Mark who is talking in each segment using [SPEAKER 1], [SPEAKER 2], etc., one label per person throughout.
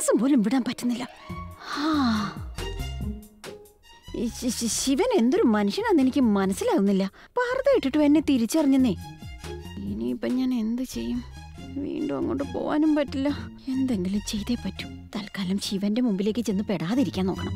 [SPEAKER 1] ശ്വാസം പോലും വിടാൻ പറ്റുന്നില്ല ഹാ. ഈ ശി- ശി- ശിവൻ എന്തൊരു മനുഷ്യനാന്ന് എനിക്ക് മനസ്സിലാവുന്നില്ല പാർത്ത ഇട്ടിട്ട് എന്നെ തിരിച്ചറിഞ്ഞെന്നേ ഇനിയിപ്പം ഞാൻ എന്ത് ചെയ്യും വീണ്ടും അങ്ങോട്ട് പോവാനും പറ്റില്ല എന്തെങ്കിലും ചെയ്തേ പറ്റൂ തൽക്കാലം ശിവന്റെ മുമ്പിലേക്ക് ചെന്ന് പെടാതിരിക്കാൻ നോക്കണം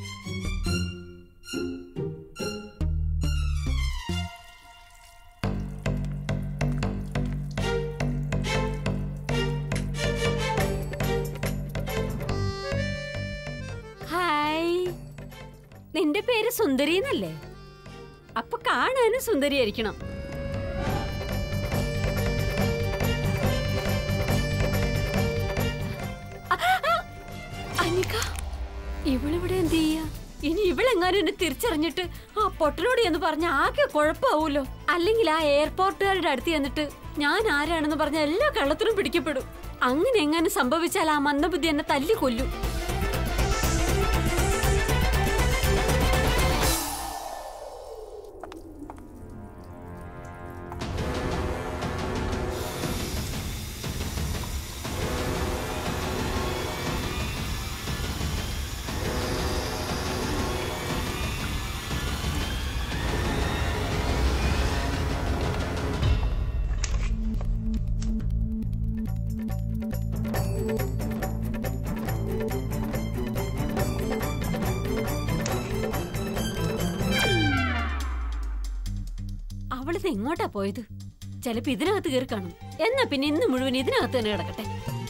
[SPEAKER 2] ഹായ് നിന്റെ പേര് സുന്ദരി എന്നല്ലേ അപ്പൊ കാണാനും സുന്ദരിയായിരിക്കണം ആ, ആ, അനിക ഇവളിവിടെ എന്ത് ചെയ്യാ ഇനി ഇവളെങ്ങാനും എന്നെ തിരിച്ചറിഞ്ഞിട്ട് ആ പൊട്ടനോട് എന്ന് പറഞ്ഞ ആകെ കുഴപ്പമാവൂലോ അല്ലെങ്കിൽ ആ എയർപോർട്ടുകാരുടെ അടുത്ത് ചെന്നിട്ട് ഞാൻ ആരാണെന്ന് പറഞ്ഞ എല്ലാ കള്ളത്തിനും പിടിക്കപ്പെടും അങ്ങനെ എങ്ങനെ സംഭവിച്ചാൽ ആ മന്ദബുദ്ധി എന്നെ തല്ലി കൊല്ലും അവളിത് എങ്ങോട്ടാ പോയത് ചിലപ്പോ ഇതിനകത്ത് കയറി കാണും എന്നാ പിന്നെ ഇന്ന് മുഴുവൻ ഇതിനകത്ത് തന്നെ കിടക്കട്ടെ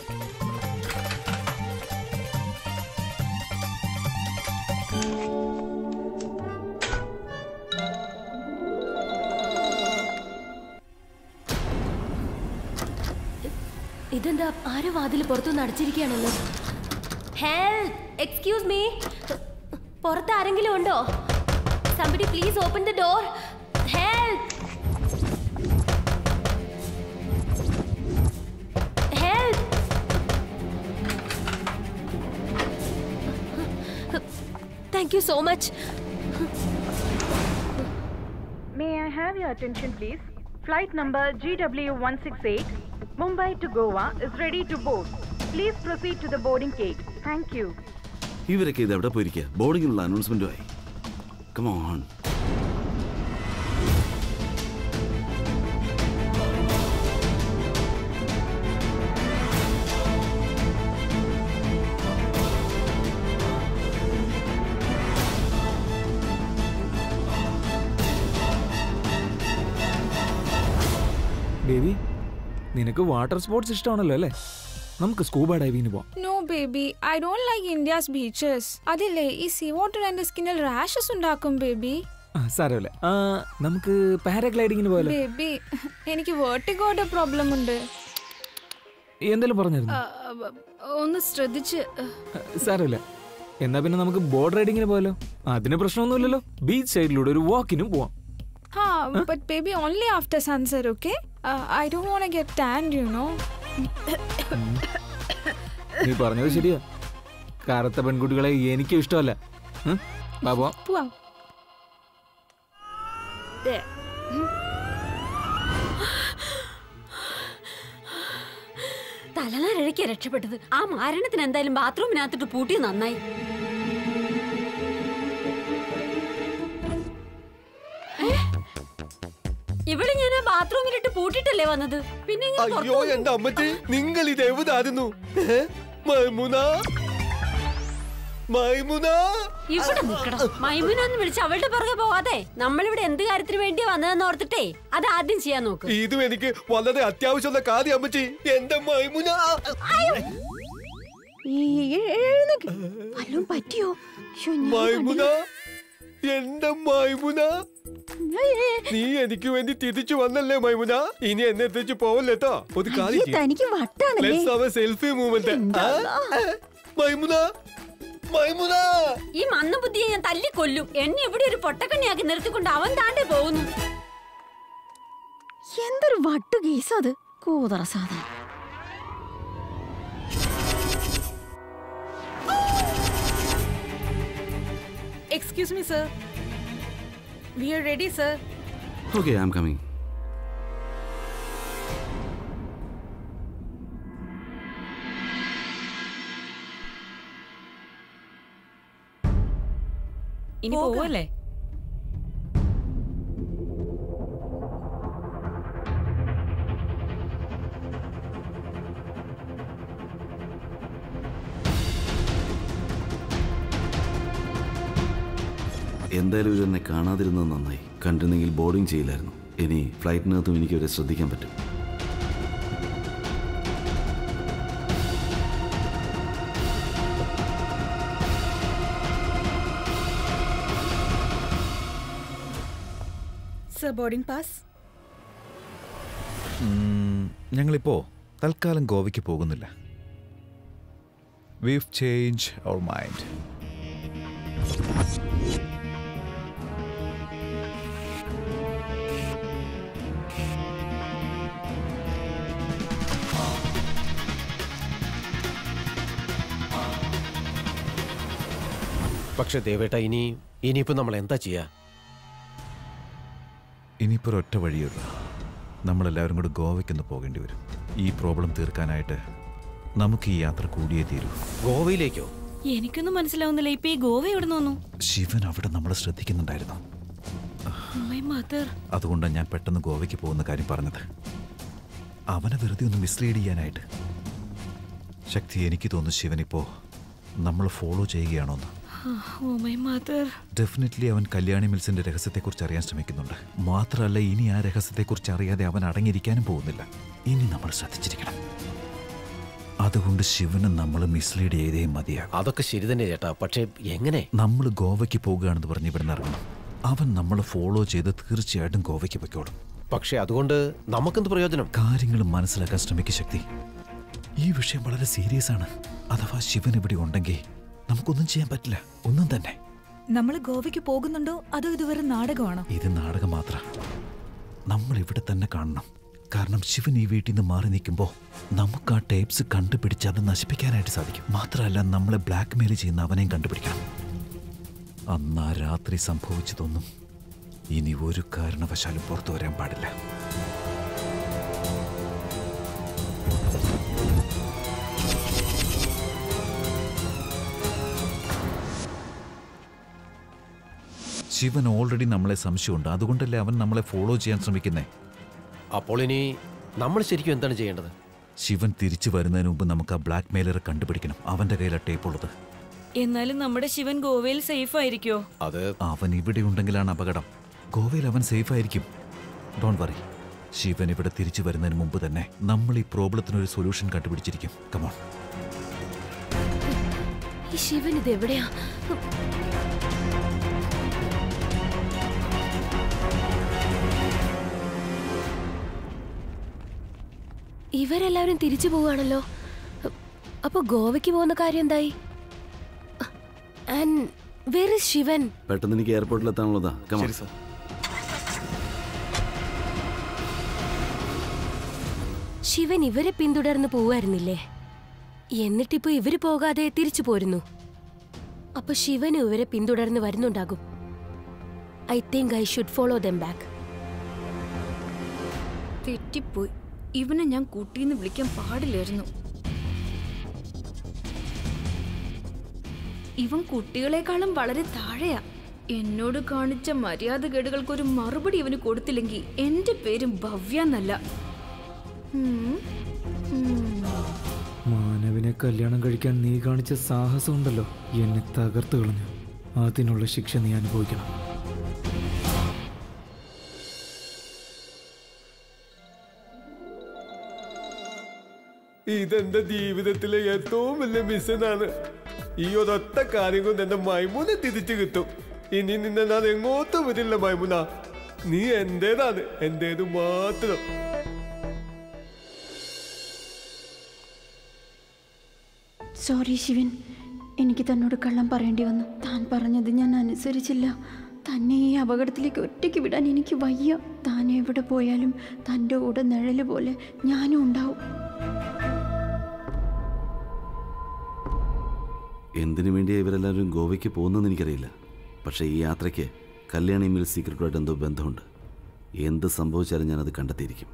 [SPEAKER 3] ഇതെന്താ ആരോ വാതിൽ പുറത്തുനിന്ന് അടച്ചിരിക്കുകയാണല്ലോ ഹെൽപ്പ് എക്സ്ക്യൂസ് മീ പുറത്ത് ആരെങ്കിലും ഉണ്ടോ somebody please open the door help help thank you so much
[SPEAKER 4] May I have your attention, please? Flight number GW168, Mumbai to Goa, is ready to board. Please proceed to the boarding gate. Thank you.
[SPEAKER 5] ഇവരൊക്കെ ഇത് എവിടെ പോയിരിക്കുക ബോർഡിങ്ങിനുള്ള അനൗൺസ്മെന്റുമായി come on
[SPEAKER 6] baby നിനക്ക് water sports ഇഷ്ടമാണല്ലോ അല്ലേ നമുക്ക് സ്കൂബ ഡൈവിങ്ങിന് പോവാം
[SPEAKER 7] no baby I don't like India's beaches അതില്ലേ ഈ സീ വാട്ടർ എന്റെ സ്കിന്നിൽ റാഷസ് ഉണ്ടാക്കും ബേബി
[SPEAKER 6] ആ സാരമില്ല ആ, നമുക്ക് പാരാഗ്ലൈഡിങ്ങിന് പോയാലോ
[SPEAKER 7] ബേബി എനിക്ക് വേർട്ടിഗോയുടെ പ്രോബ്ലം ഉണ്ട്
[SPEAKER 6] എന്തെങ്കിലും പറഞ്ഞിരുന്നു
[SPEAKER 7] ആ, ആ, ഒന്ന് ശ്രദ്ധിച്ച് ആ,
[SPEAKER 6] സാരമില്ല എന്നാ പിന്നെ നമുക്ക് ബോർഡ് റൈഡിങ്ങിന് പോയാലോ അതിന് പ്രശ്നമൊന്നുമില്ലല്ലോ ബീച്ച് സൈഡിലൂടെ ഒരു വാക്കിനും പോവാം
[SPEAKER 7] ഹാ but baby only after sunset okay I don't want get tanned you know
[SPEAKER 6] നീ പറഞ്ഞത് ശരിയാ കറുത്ത പെൺകുട്ടികളെ എനിക്കും ഇഷ്ടമല്ല ഉം? വാ പോവാം
[SPEAKER 7] പോവാം
[SPEAKER 2] തലനാരിഴയ്ക്കാ രക്ഷപ്പെട്ടത് ആ മാരണത്തിന് എന്തായാലും ബാത്റൂമിനകത്തിട്ട് പൂട്ടി നന്നായി ഏ? ഇവിടെ ഞാൻ ആ ബാത്റൂമിലിട്ട് പൂട്ടിട്ടല്ലേ വന്നത് പിന്നെ ഇങ്ങനെ
[SPEAKER 8] അയ്യോ
[SPEAKER 2] പുറത്ത് വന്നു.
[SPEAKER 8] എന്റെ അമ്മച്ചി നിങ്ങൾ ഇത് എവിടായിരുന്നു ഏ? മൈമുന മൈമുന
[SPEAKER 2] ഇവിടെ നിൽക്കണം മൈമുനാന്ന് വിളിച്ച് അവളുടെ പുറകെ പോവാതെ നമ്മളിവിടെ എന്ത് കാര്യത്തിന് വേണ്ടിയാ വന്നതെന്ന് ഓർത്തിട്ടേ അത് ആദ്യം ചെയ്യാൻ നോക്ക്
[SPEAKER 8] ഇതും എനിക്ക് വളരെ അത്യാവശ്യമുള്ള കാര്യം അമ്മച്ചി എന്റെ മൈമുന
[SPEAKER 1] ഈ എ- എഴുന്നേക്ക് വല്ലതും പറ്റിയോ ശ്ശോ, ഞാൻ
[SPEAKER 8] മൈമുന എന്റെ മൈമുന
[SPEAKER 1] അയ്യേ,
[SPEAKER 8] നീ എനിക്ക് വേണ്ടി തിരിച്ചു വന്നല്ലേ മൈമുന ഇനി എന്നെ തിരിച്ചു പോവല്ലേട്ടോ ഒരു
[SPEAKER 1] അയ്യേ,
[SPEAKER 8] കാര്യം
[SPEAKER 1] തനിക്ക് വട്ടാണല്ലേ
[SPEAKER 8] let's have a selfie movement Maimuna Maimuna
[SPEAKER 2] ഈ മന്ദബുദ്ധിയെ ഞാൻ തല്ലിക്കൊല്ലും എന്നെ ഇവിടെ ഒരു പൊട്ടക്കണ്ണിയാക്കി നിർത്തിക്കൊണ്ട് അവൻ താണ്ടേ പോകുന്നു
[SPEAKER 1] എന്തൊരു വട്ടു കേസ് അത് കൂതറ സാധനം
[SPEAKER 4] Excuse me, sir. We are ready, sir.
[SPEAKER 5] Okay I am coming
[SPEAKER 9] ഇനി പോവല്ലേ
[SPEAKER 5] എന്തായാലും ഇവരെന്നെ കാണാതിരുന്നത് നന്നായി കണ്ടിരുന്നെങ്കിൽ ബോർഡിംഗ് ചെയ്യില്ലായിരുന്നു ഇനി ഫ്ലൈറ്റിനകത്തും എനിക്ക് ഇവരെ ശ്രദ്ധിക്കാൻ പറ്റും
[SPEAKER 9] സർ ബോർഡിംഗ് പാസ്
[SPEAKER 10] ഉം, ഞങ്ങളിപ്പോ തൽക്കാലം ഗോവയ്ക്ക് പോകുന്നില്ല വീവ് ചേഞ്ച് അവർ മൈൻഡ്
[SPEAKER 11] പക്ഷെ ദേവേട്ട ഇനി ഇനിയിപ്പോ നമ്മൾ എന്താ ചെയ്യാ
[SPEAKER 10] ഇനിയിപ്പോൾ ഒറ്റ വഴിയുള്ളൂ നമ്മളെല്ലാവരും കൂടി ഗോവയ്ക്കൊന്ന് പോകേണ്ടി വരും ഈ പ്രോബ്ലം തീർക്കാനായിട്ട് നമുക്ക് ഈ യാത്ര കൂടിയേ തീരൂ
[SPEAKER 11] ഗോവയിലേക്കോ
[SPEAKER 9] എനിക്കൊന്നും മനസ്സിലാവുന്നില്ല ഇപ്പൊ ഈ ഗോവ എവിടെ നിന്നു
[SPEAKER 10] ശിവൻ അവിടെ നമ്മളെ ശ്രദ്ധിക്കുന്നുണ്ടായിരുന്നു
[SPEAKER 9] മൈ മദർ
[SPEAKER 10] അതുകൊണ്ടാണ് ഞാൻ പെട്ടെന്ന് ഗോവയ്ക്ക് പോകുന്ന കാര്യം പറഞ്ഞത് അവനെ വെറുതെ ഒന്ന് മിസ്ലീഡ് ചെയ്യാനായിട്ട് ശക്തി എനിക്ക് തോന്നുന്നു ശിവനിപ്പോ നമ്മൾ ഫോളോ ചെയ്യുകയാണോന്ന്
[SPEAKER 9] ഓ മൈ മദർ
[SPEAKER 10] ഡെഫിനറ്റ്ലി അവൻ കല്യാണി മിൽസിന്റെ രഹസ്യത്തെക്കുറിച്ച് അറിയാൻ ശ്രമിക്കുന്നുണ്ട് മാത്രമല്ല ഇനി ആ രഹസ്യത്തെക്കുറിച്ച് അറിയാതെ അവൻ അടങ്ങിയിരിക്കാനും പോകുന്നില്ല ഇനി നമ്മൾ ശ്രദ്ധിച്ചിരിക്കണം അതുകൊണ്ട് ശിവനെ നമ്മൾ മിസ്ലീഡ് ചെയ്തേ മതിയാകും
[SPEAKER 11] അതൊക്കെ ശരി തന്നെ ചേട്ടാ പക്ഷെ എങ്ങനെ
[SPEAKER 10] നമ്മൾ ഗോവയ്ക്ക് പോകുകയാണെന്ന് പറഞ്ഞ് ഇവിടെ നിന്ന് ഇറങ്ങണം അവൻ നമ്മളെ ഫോളോ ചെയ്ത് തീർച്ചയായിട്ടും ഗോവയ്ക്ക് പൊയ്ക്കോളും
[SPEAKER 11] പക്ഷെ അതുകൊണ്ട് നമുക്കെന്ത് പ്രയോജനം
[SPEAKER 10] കാര്യങ്ങൾ മനസ്സിലാക്കാൻ ശ്രമിക്കുക ശക്തി ഈ വിഷയം വളരെ സീരിയസ് ആണ് അഥവാ ശിവൻ ഇവിടെ ഉണ്ടെങ്കിൽ നമുക്കൊന്നും ചെയ്യാൻ പറ്റില്ല ഒന്നും തന്നെ
[SPEAKER 12] നമ്മൾ ഗോവയ്ക്ക് പോകുന്നുണ്ടോ അതോ ഇത് വെറും നാടകമാണോ
[SPEAKER 10] ഇത് നാടകം മാത്ര നമ്മൾ ഇവിടെ തന്നെ കാണണം കാരണം ശിവൻ ഈ വീട്ടിൽ നിന്ന് മാറി നിൽക്കുമ്പോൾ നമുക്ക് ആ ടേപ്സ് കണ്ടുപിടിച്ച് അത് നശിപ്പിക്കാനായിട്ട് സാധിക്കും മാത്രമല്ല നമ്മളെ ബ്ലാക്ക് മെയിൽ ചെയ്യുന്ന അവനെയും കണ്ടുപിടിക്കണം അന്ന് ആ രാത്രി സംഭവിച്ചതൊന്നും ഇനി ഒരു കാരണവശാലും പുറത്തു വരാൻ പാടില്ല ശിവൻ ഓൾറെഡി നമ്മളെ സംശയമുണ്ട് അതുകൊണ്ടല്ലേ അവൻ നമ്മളെ ഫോളോ ചെയ്യാൻ ശ്രമിക്കുന്നേ
[SPEAKER 11] അപ്പോൾ ഇനി നമ്മൾ ശരിക്കും എന്താണ് ചെയ്യേണ്ടത്
[SPEAKER 10] ശിവൻ തിരിച്ചു വരുന്നതിന് മുമ്പ് നമുക്ക് ആ ബ്ലാക്ക് മെയിലറെ കണ്ടുപിടിക്കണം അവന്റെ കയ്യിലെ ടേപ്പ് ഉള്ളത്
[SPEAKER 9] എന്നാലും നമ്മുടെ ശിവൻ ഗോവയിൽ സേഫ് ആയിരിക്കോ
[SPEAKER 11] അത്
[SPEAKER 10] അവൻ ഇവിടെ ഉണ്ടെങ്കിലാണ് അപകടം ഗോവയിൽ അവൻ സേഫ് ആയിരിക്കും ഡോൺ വറി ശിവൻ ഇവിടെ തിരിച്ചു വരുന്നതിന് മുമ്പ് തന്നെ നമ്മൾ ഈ പ്രോബ്ലത്തിനൊരു സൊല്യൂഷൻ കണ്ടുപിടിച്ചിരിക്കും കമോൺ
[SPEAKER 3] ഈ ശിവൻ ഇത് എവിടെയാ ഇവരെല്ലാവരും തിരിച്ചു പോവാണല്ലോ അപ്പൊ ഗോവയ്ക്ക് പോകുന്ന കാര്യം എന്തായി ആൻഡ് വേർ ഇസ് ശിവൻ
[SPEAKER 5] പെട്ടെന്ന് എനിക്ക് എയർപോർട്ടിൽ എത്താനുള്ളതാ കമാ
[SPEAKER 3] ശിവൻ ഇവരെ പിന്തുടർന്ന് പോവായിരുന്നില്ലേ എന്നിട്ടിപ്പോ ഇവര് പോകാതെ തിരിച്ചു പോരുന്നു അപ്പൊ ശിവന് ഇവരെ പിന്തുടർന്ന് വരുന്നുണ്ടാകും I think I should follow them back
[SPEAKER 7] തെറ്റിപ്പോയി ഇവനെ ഞാൻ കുട്ടീന്ന് വിളിക്കാൻ പാടില്ലായിരുന്നു ഇവൻ കുട്ടികളെക്കാളും വളരെ താഴെയാ എന്നോട് കാണിച്ച മര്യാദകേടുകൾക്ക് ഒരു മറുപടി ഇവന് കൊടുത്തില്ലെങ്കിൽ എന്റെ പേരും ഭവ്യ എന്നല്ല ഉം. ഉം.
[SPEAKER 6] മാനവിനെ കല്യാണം കഴിക്കാൻ നീ കാണിച്ച സാഹസം ഉണ്ടല്ലോ എന്നെ തകർത്തു കളഞ്ഞു അതിനുള്ള ശിക്ഷ നീ അനുഭവിക്കണം
[SPEAKER 8] ഇതെന്റെ ജീവിതത്തിലെ ഏറ്റവും വലിയ മിസ്സനാണ് ഈ ഒരൊറ്റ കാര്യം കൊണ്ട് എന്റെ മൈമൂനെ തിരിച്ചു കിട്ടും ഇനി നിന്നെ ഞാൻ എങ്ങോട്ടും വരില്ല മൈമുന നീ എന്റേതാണ് എന്റേത് മാത്രം
[SPEAKER 1] സോറി ശിവൻ എനിക്ക് തന്നോട് കള്ളം പറയേണ്ടി വന്നു താൻ പറഞ്ഞത് ഞാൻ അനുസരിച്ചില്ല തന്നെ ഈ അപകടത്തിലേക്ക് ഒറ്റയ്ക്ക് വിടാൻ എനിക്ക് വയ്യ താൻ എവിടെ പോയാലും തൻ്റെ കൂടെ നിഴല് പോലെ ഞാനും ഉണ്ടാവും
[SPEAKER 5] എന്തിനു വേണ്ടിയാ ഇവരെല്ലാവരും ഗോവയ്ക്ക് പോകുന്നതെന്ന് എനിക്കറിയില്ല പക്ഷേ ഈ യാത്രയ്ക്ക് കല്യാണി മിൽ സീക്രട്ടുമായിട്ട് എന്തോ ബന്ധമുണ്ട് എന്ത് സംഭവിച്ചാലും ഞാനത് കണ്ടെത്തിയിരിക്കും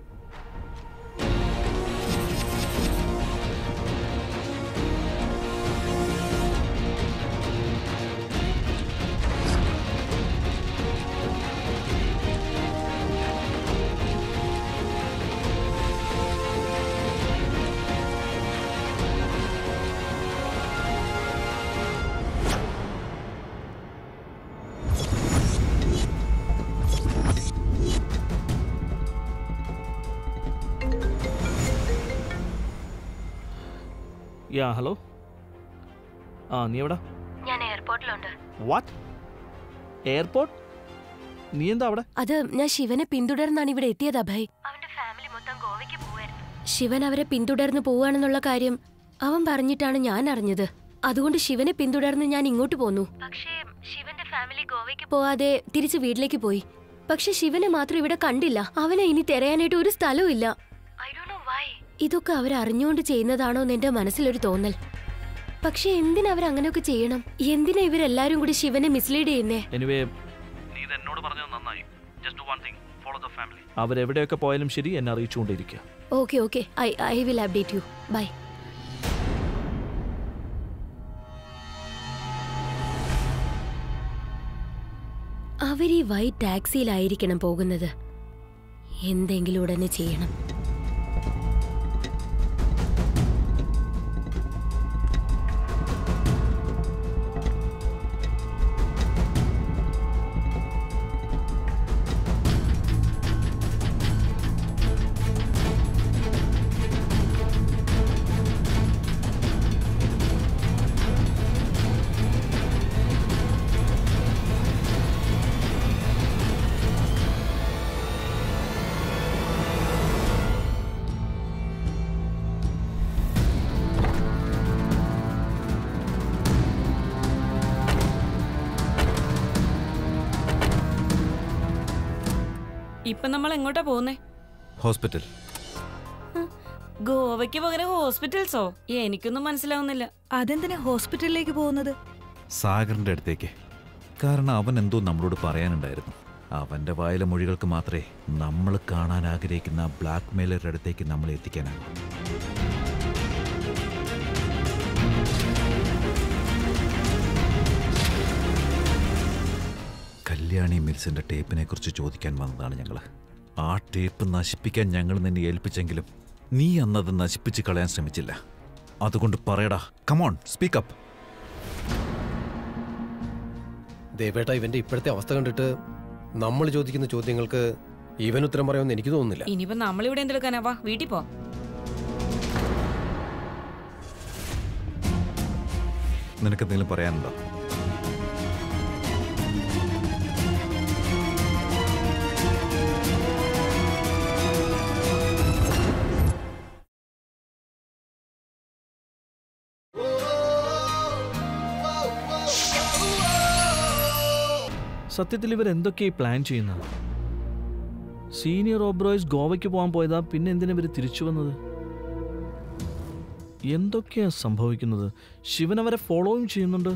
[SPEAKER 13] യാ ഹലോ ആ നീ എവിടെ
[SPEAKER 3] ഞാൻ എയർപോർട്ടിലുണ്ട്
[SPEAKER 13] വാട്ട് എയർപോർട്ട് നീ എന്താ അവിടെ
[SPEAKER 3] അത് ഞാൻ ശിവനെ പിന്തുടർന്നാണ് ഇവിടെ എത്തിയത് അഭയ് അവന്റെ ഫാമിലി മൊത്തം ഗോവയ്ക്ക് പോവായിരുന്നു ശിവൻ അവരെ പിന്തുടർന്ന് പോവാണെന്നുള്ള കാര്യം അവൻ പറഞ്ഞിട്ടാണ് ഞാൻ അറിഞ്ഞത് അതുകൊണ്ട് ശിവനെ പിന്തുടർന്ന് ഞാൻ ഇങ്ങോട്ട് പോന്നു പക്ഷേ ശിവന്റെ ഫാമിലി ഗോവയ്ക്ക് പോവാതെ തിരിച്ച് വീട്ടിലേക്ക് പോയി പക്ഷെ ശിവനെ മാത്രം ഇവിടെ കണ്ടില്ല അവനെ ഇനി തിരയാനായിട്ട് ഒരു സ്ഥലവും ഇല്ല ഇതൊക്കെ അവർ അറിഞ്ഞുകൊണ്ട് ചെയ്യുന്നതാണോ എന്ന് എന്റെ മനസ്സിലൊരു തോന്നൽ പക്ഷെ എന്തിനാ അവർ അങ്ങനെയൊക്കെ ചെയ്യണം എന്തിനാ ഇവരെല്ലാരും കൂടി ശിവനെ മിസ്ലീഡ് ചെയ്യുന്നേ
[SPEAKER 13] എനിവേ നീ ഇത് എന്നോട് പറഞ്ഞത് നന്നായി just one thing follow the family അവരെവിടെയൊക്കെ പോയാലും ശരി എന്നെ അറിയിച്ചുകൊണ്ടിരിക്കുക
[SPEAKER 3] okay okay I I will update you bye അവർ ഈ വൈറ്റ് ടാക്സിയിലായിരിക്കണം പോകുന്നത് എന്തെങ്കിലും ഉടനെ ചെയ്യണം
[SPEAKER 9] ഇപ്പൊ നമ്മൾ എങ്ങോട്ടാ പോകുന്നേ
[SPEAKER 10] ഹോസ്പിറ്റൽ
[SPEAKER 9] ഗോവയ്ക്ക് പകരം ഹോസ്പിറ്റൽസോ എനിക്കൊന്നും മനസ്സിലാവുന്നില്ല
[SPEAKER 12] അതെന്തിനാ ഹോസ്പിറ്റലിലേക്ക് പോകുന്നത്
[SPEAKER 10] സാഗറിന്റെ അടുത്തേക്ക് കാരണം അവൻ എന്തോ നമ്മളോട് പറയാനുണ്ടായിരുന്നു അവന്റെ വായിലെ മൊഴികൾക്ക് മാത്രമേ നമ്മൾ കാണാൻ ആഗ്രഹിക്കുന്ന ബ്ലാക്ക് മെയിലറുടെ അടുത്തേക്ക് നമ്മളെ എത്തിക്കാനാകും കല്യാണി മിൽസിന്റെ ടേപ്പിനെ കുറിച്ച് ചോദിക്കാൻ വന്നതാണ് ഞങ്ങൾ ആ ടേപ്പ് നശിപ്പിക്കാൻ ഞങ്ങൾ നിന്നെ ഏൽപ്പിച്ചെങ്കിലും നീ അന്നത് നശിപ്പിച്ച് കളയാൻ ശ്രമിച്ചില്ല അതുകൊണ്ട് പറയടാ കമോൺ സ്പീക്കപ്പ്
[SPEAKER 11] ദേവേട്ട ഇവന്റെ ഇപ്പോഴത്തെ അവസ്ഥ കണ്ടിട്ട് നമ്മൾ ചോദിക്കുന്ന ചോദ്യങ്ങൾക്ക് ഇവൻ ഉത്തരം പറയുമെന്ന് എനിക്ക് തോന്നുന്നില്ല
[SPEAKER 9] ഇനിയിപ്പോ നമ്മളിവിടെ എന്തെടുക്കാനാ വാ വീട്ടിൽ പോ
[SPEAKER 10] നിനക്കെന്തെങ്കിലും പറയാനുണ്ടോ
[SPEAKER 13] സത്യത്തിൽ ഇവർ എന്തൊക്കെയായി പ്ലാൻ ചെയ്യുന്നത് സീനിയർ ഓബ്രോയ്സ് ഗോവയ്ക്ക് പോകാൻ പോയതാ പിന്നെ എന്തിനാ ഇവർ തിരിച്ചു വന്നത് എന്തൊക്കെയാ സംഭവിക്കുന്നത് ശിവൻ അവരെ ഫോളോയും ചെയ്യുന്നുണ്ട്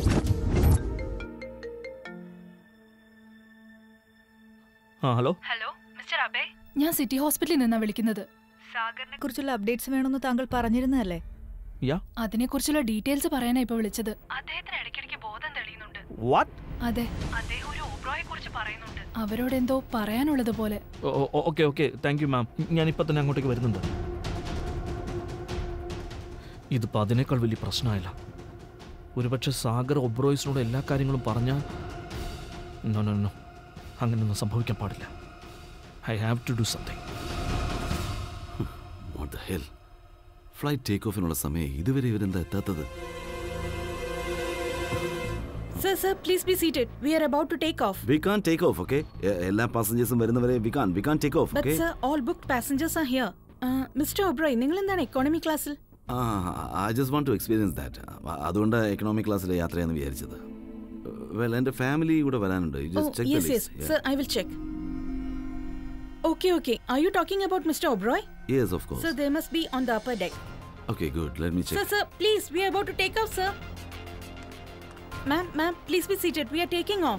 [SPEAKER 13] ആ ഹലോ
[SPEAKER 12] ഹലോ മിസ്റ്റർ അബേ ഞാൻ സിറ്റി ഹോസ്പിറ്റലിൽ നിന്നാണ് വിളിക്കുന്നത് സാഗറിനെ കുറിച്ചുള്ള അപ്ഡേറ്റ്സ് വേണമെന്ന് താങ്കൾ പറഞ്ഞിരുന്നതല്ലേ
[SPEAKER 13] യാ
[SPEAKER 12] അതിനെക്കുറിച്ചുള്ള ഡീറ്റെയിൽസ് പറയാനാ ഇപ്പൊ വിളിച്ചത് അദ്ദേഹത്തിന് ഇടയ്ക്കിടയ്ക്ക് ബോധം തെളിയുന്നുണ്ട്
[SPEAKER 13] വാട്ട്
[SPEAKER 12] അതെ അദ്ദേഹം ഒരു ഓബ്രോയെ കുറിച്ച് പറയുന്നുണ്ട് അവരോട് എന്തോ പറയാനുള്ളത് പോലെ
[SPEAKER 13] okay okay thank you ma'am ഞാനിപ്പോൾ തന്നെ അങ്ങോട്ടേക്ക് വരുന്നുണ്ട് ഇതിപ്പോൾ അതിനേക്കാൾ വലിയ പ്രശ്നമായില്ല ഒരുപക്ഷെ സാഗർ ഒബ്രോയ്സിനോട് എല്ലാ കാര്യങ്ങളും പറഞ്ഞാൽ നോ നോ നോ അങ്ങനെയൊന്നും സംഭവിക്കാൻ പാടില്ല I have to do something
[SPEAKER 5] what the hell flight take ഓഫിനുള്ള സമയം ഇതുവരെ ഇവരെന്താ എത്താത്തത്
[SPEAKER 14] Sir, sir, please be seated. We are about to take off.
[SPEAKER 5] We can take off okay എല്ലാ പാസഞ്ചേഴ്സും വരുന്നവരെ we can we can take off
[SPEAKER 14] But
[SPEAKER 5] okay
[SPEAKER 14] sir, all booked passengers are here. Uh, Mr. Oberoi, നിങ്ങൾ എന്താണ് economy ക്ലാസ്സിൽ
[SPEAKER 5] ah I just want to experience that അതുകൊണ്ട് economic ക്ലാസ്സിൽ യാത്ര ചെയ്യാന്ന് വിചാരിച്ചത് വെൽ എൻ്റെ ഫാമിലി കൂടെ വരാനുണ്ട് You just
[SPEAKER 14] Oh,
[SPEAKER 5] check
[SPEAKER 14] yes,
[SPEAKER 5] the
[SPEAKER 14] yes.
[SPEAKER 5] list.
[SPEAKER 14] Sir, I will check. Okay, okay. Are you talking about Mr. Oberoi?
[SPEAKER 5] Yes, of course.
[SPEAKER 14] Sir, they must be on the upper deck.
[SPEAKER 5] Okay, good. Let me check.
[SPEAKER 14] Sir, sir, please, we are about to take off, sir. Ma'am, ma'am, please be seated. We are taking off.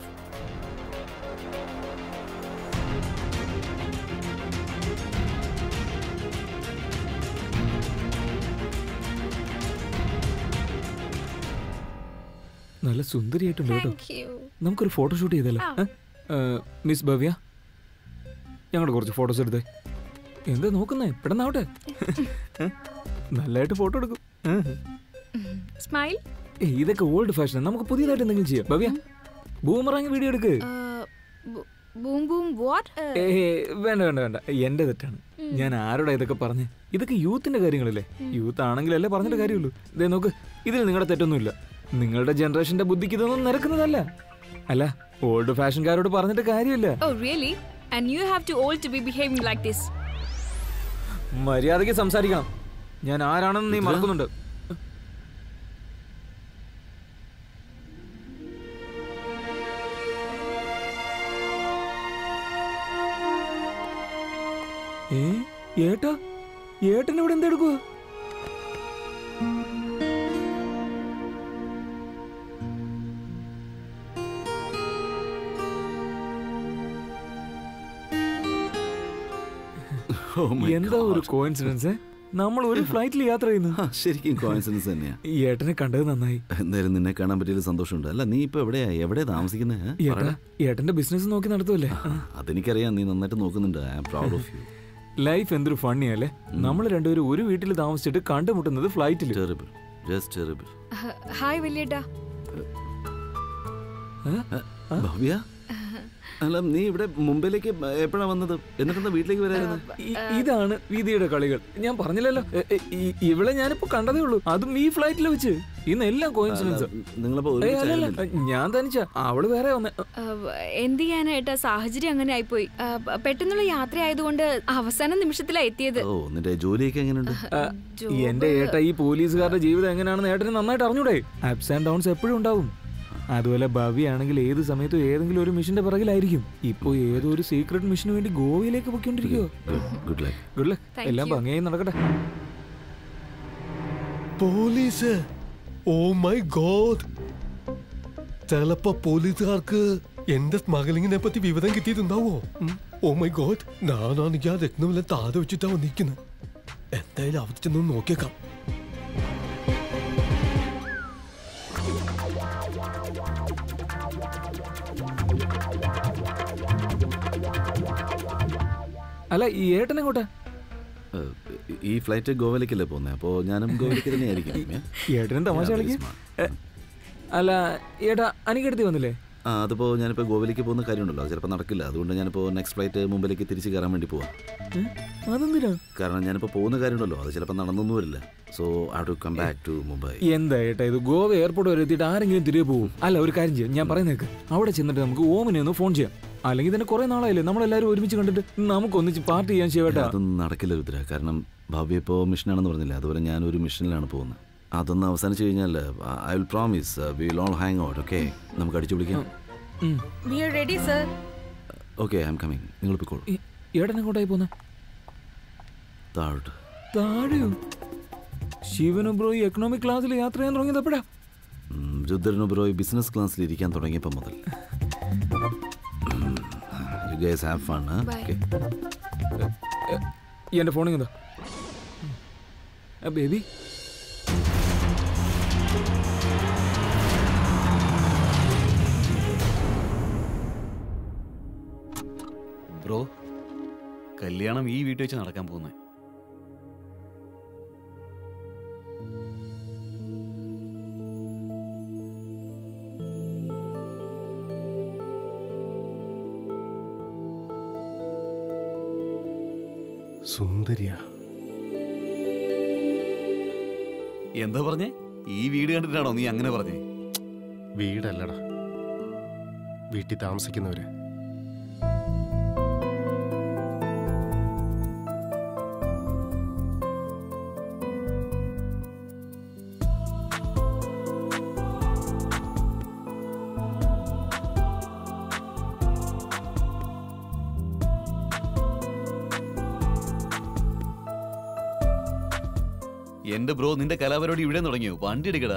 [SPEAKER 6] നല്ല സുന്ദരിയായിട്ടുണ്ട് കേട്ടോ
[SPEAKER 3] Thank you.
[SPEAKER 6] നമുക്കൊരു photo shoot ചെയ്തല്ലോ
[SPEAKER 3] ആ.
[SPEAKER 6] Miss Bhavya ഞങ്ങളുടെ കുറച്ച് photos എടുത്തേ എന്താ നോക്കുന്നേ പെട്ടെന്നാവട്ടെ ഏ? നല്ലതായിട്ട് ഫോട്ടോ എടുക്കും
[SPEAKER 7] സ്മൈൽ
[SPEAKER 6] ഏയ്, ഇതൊക്കെ ഓൾഡ് ഫാഷൻ നമുക്ക് പുതിയതായിട്ട് എന്തെങ്കിലും ചെയ്യാം ഭവ്യ ബൂമറാങ് വീഡിയോ എടുക്ക്
[SPEAKER 7] ബൂം ബൂം വാട്ട്
[SPEAKER 6] ഏ വേണ്ട വേണ്ട വേണ്ട എന്റെ തെറ്റാണ് ഞാൻ ആരോടാ ഇതൊക്കെ പറഞ്ഞ് ഇതൊക്കെ യൂത്തിന്റെ കാര്യങ്ങളല്ലേ യൂത്ത് ആണെങ്കിലല്ലേ പറഞ്ഞിട്ട് കാര്യമുള്ളൂ ഇതേ നോക്ക് ഇതിൽ നിങ്ങളുടെ തെറ്റൊന്നുമില്ല നിങ്ങളുടെ ജനറേഷന്റെ ബുദ്ധിക്ക് ഇതൊന്നും നിരക്കുന്നതല്ല അല്ല ഓൾഡ് ഫാഷൻകാരോട് പറഞ്ഞിട്ട് കാര്യമില്ല
[SPEAKER 7] Oh, really? And you have to old to be behaving like this.
[SPEAKER 6] മര്യാദയ്ക്ക് സംസാരിക്കണം ഞാൻ ആരാണെന്ന് നീ മറക്കുന്നുണ്ട് ഏ ഏട്ടാ ഏട്ടൻ ഇവിടെ എന്തെടുക്കുക
[SPEAKER 5] Oh my
[SPEAKER 6] എന്താ ഒരു
[SPEAKER 5] God.
[SPEAKER 6] കോയിൻസിഡൻസ് നമ്മൾ ഒരു ഫ്ലൈറ്റിൽ യാത്ര ചെയ്യുന്നു
[SPEAKER 5] ശരിക്കും കോയിൻസിഡൻസ് തന്നെയാ
[SPEAKER 6] ഈ ഏട്ടനെ കണ്ടത് നന്നായി
[SPEAKER 5] എന്തായാലും നിന്നെ കാണാൻ പറ്റിയതിൽ സന്തോഷമുണ്ട് അല്ല നീ ഇപ്പൊ എവിടെയാ എവിടെയാ താമസിക്കുന്നത്
[SPEAKER 6] ഏട്ടാ ഏട്ടന്റെ ബിസിനസ് നോക്കി നടത്തുമല്ലേ
[SPEAKER 5] അതെനിക്കറിയാം നീ നന്നായിട്ട് നോക്കുന്നുണ്ട് I am proud of you
[SPEAKER 6] life എന്തൊരു ഫണ്ണിയല്ലേ നമ്മൾ രണ്ടുപേരും ഒരു വീട്ടിൽ താമസിച്ചിട്ട് കണ്ടുമുട്ടുന്നത് ഫ്ലൈറ്റിൽ
[SPEAKER 5] just terrible
[SPEAKER 7] Uh, hi, Vilyeta.
[SPEAKER 5] Bhavya അല്ല നീ ഇവിടെ മുംബൈയിലേക്ക് എപ്പോഴാ വന്നത് എന്നിട്ടെന്താ വീട്ടിലേക്ക് വരായിരുന്നു
[SPEAKER 6] ഇ- ഇതാണ് വീതിയുടെ കളികൾ ഞാൻ പറഞ്ഞില്ലല്ലോ എ- എ- ഈ- ഇവളെ ഞാനിപ്പോ കണ്ടതേ ഉള്ളൂ അതും ഈ ഫ്ലൈറ്റിൽ വെച്ച് ഇന്ന് എല്ലാം കോയിൻസിഡൻസ്
[SPEAKER 5] നിങ്ങളിപ്പോ
[SPEAKER 6] ഞാൻ തനിച്ച അവള് വേറെ വന്നേ
[SPEAKER 7] Uh, എന്ത് ചെയ്യാനായിട്ടാ സാഹചര്യം അങ്ങനെ ആയിപ്പോയി Uh, പ- പെട്ടെന്നുള്ള യാത്ര ആയതുകൊണ്ട് അവസാന നിമിഷത്തിലാ എത്തിയത്
[SPEAKER 5] ഓ നിന്റെ ജോലിയൊക്കെ എങ്ങനെയുണ്ട്
[SPEAKER 6] എന്റെ ഏട്ട ഈ പോലീസുകാരുടെ ജീവിതം എങ്ങനെയാണെന്ന് ഏട്ടന് നന്നായിട്ട് അറിഞ്ഞൂടെ അപ്സ് ആൻഡ് ഡൗൺസ് എപ്പോഴും ഉണ്ടാവും അതുപോലെ ഭവ്യാണെങ്കിൽ ഏത് സമയത്തും ഏതെങ്കിലും ഒരു മിഷന്റെ പിറകിലായിരിക്കും ഇപ്പോ ഏതോ ഒരു സീക്രട്ട് മിഷന് വേണ്ടി ഗോവയിലേക്ക് പൊയ്ക്കൊണ്ടിരിക്കുവോ
[SPEAKER 5] good luck
[SPEAKER 6] good luck
[SPEAKER 8] Thank
[SPEAKER 6] എല്ലാം
[SPEAKER 8] you.
[SPEAKER 6] ഭംഗിയായി നടക്കട്ടെ
[SPEAKER 8] പോലീസ് ഓ മൈ ഗോഡ് ചിലപ്പോ പോലീസുകാർക്ക് എന്റെ സ്മഗ്ലിങ്ങിനെ പറ്റി വിവരം കിട്ടിയിട്ടുണ്ടാവോ ഓ മൈ ഗോഡ് ഞാനാണെങ്കിൽ ആ രത്നമെല്ലാം താഴെ വെച്ചിട്ടാ വന്നിരിക്കുന്നത് എന്തായാലും അവിടെ ചെന്ന് നോക്കിയേക്കാം
[SPEAKER 6] അല്ല ഈ ഏട്ടൻ എങ്ങോട്ടാ
[SPEAKER 5] ഏഹ്, ഈ ഫ്ലൈറ്റ് ഗോവയിലേക്കല്ലേ പോകുന്നത് അപ്പോൾ ഞാനും ഗോവയിലേക്ക് തന്നെ ആയിരിക്കും
[SPEAKER 6] ഏട്ടനും തമാശ കളിക്കും എ, അല്ല ഏട്ടാ അനിക്കെടുത്തി വന്നില്ലേ
[SPEAKER 5] ആ അതിപ്പോൾ ഞാനിപ്പോൾ ഗോവയിലേക്ക് പോകുന്ന കാര്യമുണ്ടല്ലോ അത് ചിലപ്പോൾ നടക്കില്ല അതുകൊണ്ട് ഞാനിപ്പോൾ നെക്സ്റ്റ് ഫ്ലൈറ്റ് മുംബൈയിലേക്ക് തിരിച്ച് കയറാൻ വേണ്ടി പോവാം
[SPEAKER 6] ഏ? അതെന്തിനാ
[SPEAKER 5] കാരണം ഞാനിപ്പോൾ പോകുന്ന കാര്യമുണ്ടല്ലോ അത് ചിലപ്പോൾ നടന്നൊന്നും വരില്ല so I to come back to Mumbai
[SPEAKER 6] എന്താ ഏട്ടാ ഇത് ഗോവ എയർപോർട്ട് വരെ എത്തിയിട്ട് ആരെങ്കിലും തിരികെ പോകും അല്ല ഒരു കാര്യം ചെയ്യാം ഞാൻ പറയുന്നേക്ക് അവിടെ ചെന്നിട്ട് നമുക്ക് ഓമിനെ ഒന്ന് ഫോൺ ചെയ്യാം അല്ലെങ്കിൽ തന്നെ കുറെ നാളായില്ലേ നമ്മളെല്ലാരും ഒരുമിച്ച് കണ്ടിട്ട് നമുക്ക് ഒന്നിച്ച് പാർട്ടി ചെയ്യാൻ ചെയ്യട്ടാ
[SPEAKER 5] അതൊന്നും നടക്കില്ല രുദ്ര കാരണം ഭവ്യ ഇപ്പോൾ മിഷനാണെന്ന് പറഞ്ഞില്ല അതുപോലെ ഞാനൊരു മിഷനിലാണ് പോകുന്നത് അതൊന്ന് അവസാനിച്ച് കഴിഞ്ഞാൽ I will promise we will all hang out okay നമുക്ക് അടിച്ചു പിടിക്കാം
[SPEAKER 14] We are ready, sir.
[SPEAKER 5] Okay I am coming നിങ്ങൾ പോയിക്കോളൂ
[SPEAKER 6] ഏട്ടൻ എങ്ങോട്ടായി പോന്നെ
[SPEAKER 5] താഴോട്ട്
[SPEAKER 6] താഴെയോ ശിവനും ബ്രോ ഈ എക്കണോമിക് ക്ലാസ്സിൽ യാത്ര ചെയ്യാൻ തുടങ്ങിയത് എപ്പോഴാ
[SPEAKER 5] ഉം, രുദ്രന് ബ്രോ ഈ ബിസിനസ് ക്ലാസ്സിൽ ഇരിക്കാൻ തുടങ്ങിയപ്പോൾ മുതൽ you guys have fun okay
[SPEAKER 6] എന്റെ ഫോണിൽ എന്താ ബേബി
[SPEAKER 15] ബ്രോ കല്യാണം ഈ വീട്ടിൽ വെച്ച് നടക്കാൻ പോകുന്നത്
[SPEAKER 8] സുന്ദരിയാ
[SPEAKER 15] എന്താ പറഞ്ഞേ ഈ വീട് കണ്ടിട്ടാണോ നീ അങ്ങനെ പറഞ്ഞേ
[SPEAKER 16] വീടല്ലടാ വീട്ടിൽ താമസിക്കുന്നവര്
[SPEAKER 15] എന്റെ ബ്രോ നിന്റെ കലാപരിപാടി ഇവിടെ തുടങ്ങിയോ വണ്ടി എടുക്കടാ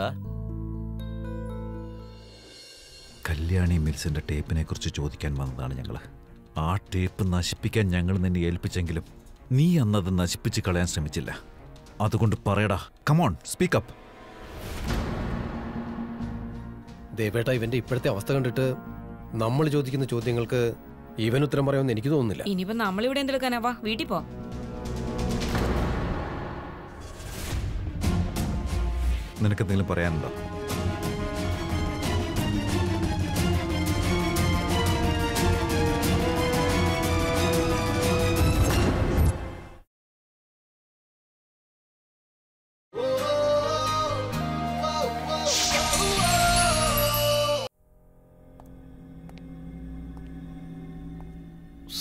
[SPEAKER 10] കല്യാണി മിൽസിന്റെ ടേപ്പിനെ കുറിച്ച് ചോദിക്കാൻ വന്നതാണ് ഞങ്ങൾ ആ ടേപ്പ് നശിപ്പിക്കാൻ ഞങ്ങൾ നിന്നെ ഏൽപ്പിച്ചെങ്കിലും നീ അന്നത് നശിപ്പിച്ച് കളയാൻ ശ്രമിച്ചില്ല അതുകൊണ്ട് പറയടാ കമോൺ സ്പീക്കപ്പ്
[SPEAKER 11] ദേവേട്ട ഇവന്റെ ഇപ്പോഴത്തെ അവസ്ഥ കണ്ടിട്ട് നമ്മൾ ചോദിക്കുന്ന ചോദ്യങ്ങൾക്ക് ഇവൻ ഉത്തരം പറയുമെന്ന് എനിക്ക് തോന്നുന്നില്ല
[SPEAKER 9] ഇനിയിപ്പോ നമ്മളിവിടെ എന്തെടുക്കാനാ വാ വീട്ടിൽ പോ
[SPEAKER 10] നിനക്ക് എന്തെങ്കിലും പറയാനുണ്ടോ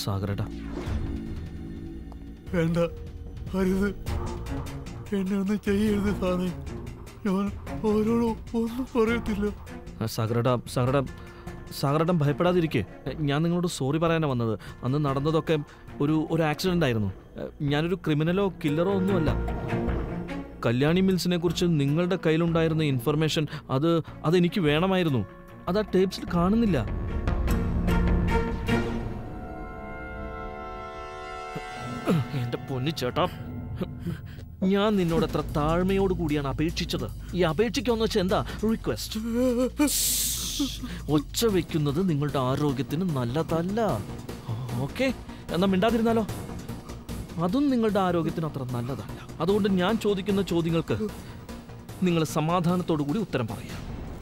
[SPEAKER 13] സാഗരടാ
[SPEAKER 17] വേണ്ട അരുത് എന്നെ ഒന്നും ചെയ്യരുത് സാറേ ഞാൻ അവരോട് ഒന്നും പറയത്തില്ല
[SPEAKER 13] സാഗരട സാഗരട സാഗരടം ഭയപ്പെടാതിരിക്കെ ഞാൻ നിങ്ങളോട് സോറി പറയാനാണ് വന്നത് അന്ന് നടന്നതൊക്കെ ഒരു ഒരു ആക്സിഡൻ്റ് ആയിരുന്നു ഞാനൊരു ക്രിമിനലോ കില്ലറോ ഒന്നുമല്ല കല്യാണി മിൽസിനെ കുറിച്ച് നിങ്ങളുടെ കയ്യിലുണ്ടായിരുന്ന ഇൻഫർമേഷൻ അത് അതെനിക്ക് വേണമായിരുന്നു അത് ആ ടേപ്സിൽ കാണുന്നില്ല എന്റെ പൊന്നു ചേട്ടാ ഞാൻ നിന്നോട് എത്ര താഴ്മയോട് കൂടിയാണ് അപേക്ഷിച്ചത് ഈ അപേക്ഷിക്കാന്ന് വെച്ചാൽ എന്താ റിക്വസ്റ്റ് ഒച്ച വെക്കുന്നത് നിങ്ങളുടെ ആരോഗ്യത്തിന് നല്ലതല്ല ഓക്കെ എന്നാ മിണ്ടാതിരുന്നാലോ അതും നിങ്ങളുടെ ആരോഗ്യത്തിന് അത്ര നല്ലതല്ല അതുകൊണ്ട് ഞാൻ ചോദിക്കുന്ന ചോദ്യങ്ങൾക്ക് നിങ്ങൾ സമാധാനത്തോടു കൂടി ഉത്തരം പറയാം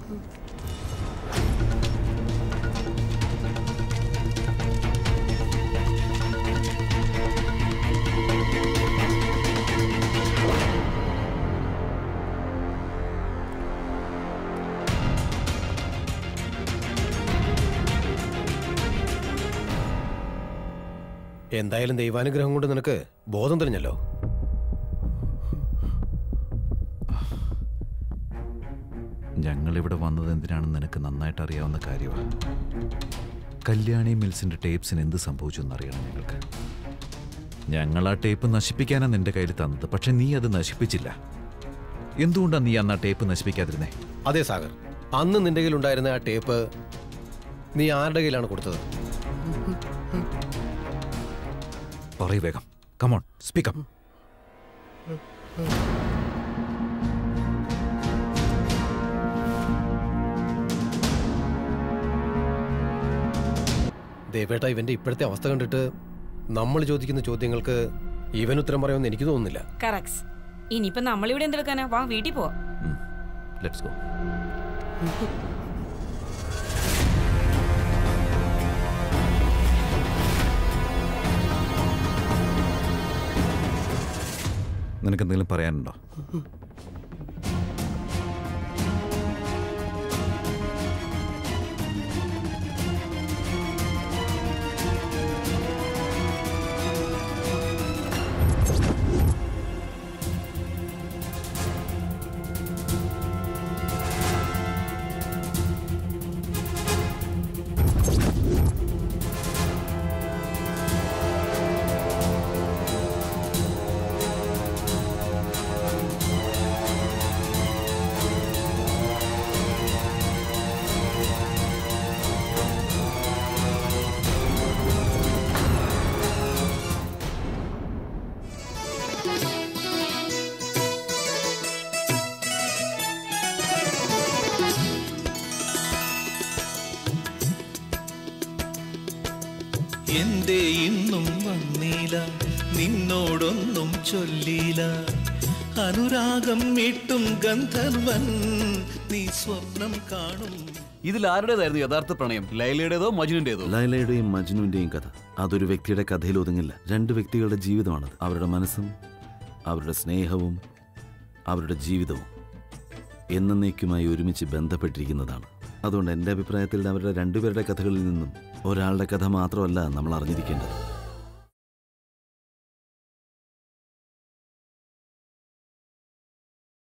[SPEAKER 11] എന്തായാലും ദൈവാനുഗ്രഹം കൊണ്ട് നിനക്ക് ബോധം തെളിഞ്ഞല്ലോ
[SPEAKER 10] ഞങ്ങളിവിടെ വന്നത് എന്തിനാണെന്ന് നിനക്ക് നന്നായിട്ട് അറിയാവുന്ന കാര്യമാണ് കല്യാണി മിൽസിന്റെ ടേപ്സിന് എന്ത് സംഭവിച്ചു എന്നറിയണം ഞങ്ങൾക്ക് ഞങ്ങൾ ആ ടേപ്പ് നശിപ്പിക്കാനാണ് നിന്റെ കയ്യിൽ തന്നത് പക്ഷെ നീ അത് നശിപ്പിച്ചില്ല എന്തുകൊണ്ടാണ് നീ അന്ന് ആ ടേപ്പ് നശിപ്പിക്കാതിരുന്നേ
[SPEAKER 11] അതെ സാഗർ അന്ന് നിന്റെ കയ്യിലുണ്ടായിരുന്ന ആ ടേപ്പ് നീ ആരുടെ കയ്യിലാണ് കൊടുത്തത്
[SPEAKER 10] പറയൂ വേഗം കമോൺ സ്പീക്കപ്പ്
[SPEAKER 11] ദേവേട്ട ഇവന്റെ ഇപ്പോഴത്തെ അവസ്ഥ കണ്ടിട്ട് നമ്മൾ ചോദിക്കുന്ന ചോദ്യങ്ങൾക്ക് ഇവൻ ഉത്തരം പറയുമെന്ന് എനിക്ക് തോന്നുന്നില്ല
[SPEAKER 9] കറക്സ് ഇനിയിപ്പോ നമ്മളിവിടെ എന്തെടുക്കാനാ വാ വീട്ടിൽ പോവാ
[SPEAKER 10] ലെറ്റ്സ് ഗോ നിനക്ക് എന്തെങ്കിലും പറയാനുണ്ടോ
[SPEAKER 18] എന്തേ ഇന്നും വന്നീല നിന്നോടൊന്നും ചൊല്ലില അനുരാഗം മീട്ടും ഗന്ധർവൻ നീ സ്വപ്നം കാണും
[SPEAKER 15] ഇതിൽ ആരുടേതായിരുന്നു യഥാർത്ഥ പ്രണയം ലൈലയുടേതോ മജുവിന്റേതോ
[SPEAKER 5] ലൈലയുടെയും മജ്നുവിന്റെയും കഥ അതൊരു വ്യക്തിയുടെ കഥയിൽ ഒതുങ്ങില്ല രണ്ട് വ്യക്തികളുടെ ജീവിതമാണത് അവരുടെ മനസ്സും അവരുടെ സ്നേഹവും അവരുടെ ജീവിതവും എന്നേക്കുമായി ഒരുമിച്ച് ബന്ധപ്പെട്ടിരിക്കുന്നതാണ് അതുകൊണ്ട് എൻ്റെ അഭിപ്രായത്തിൽ അവരുടെ രണ്ടുപേരുടെ കഥകളിൽ നിന്നും ഒരാളുടെ കഥ മാത്രമല്ല നമ്മൾ അറിഞ്ഞിരിക്കേണ്ടത്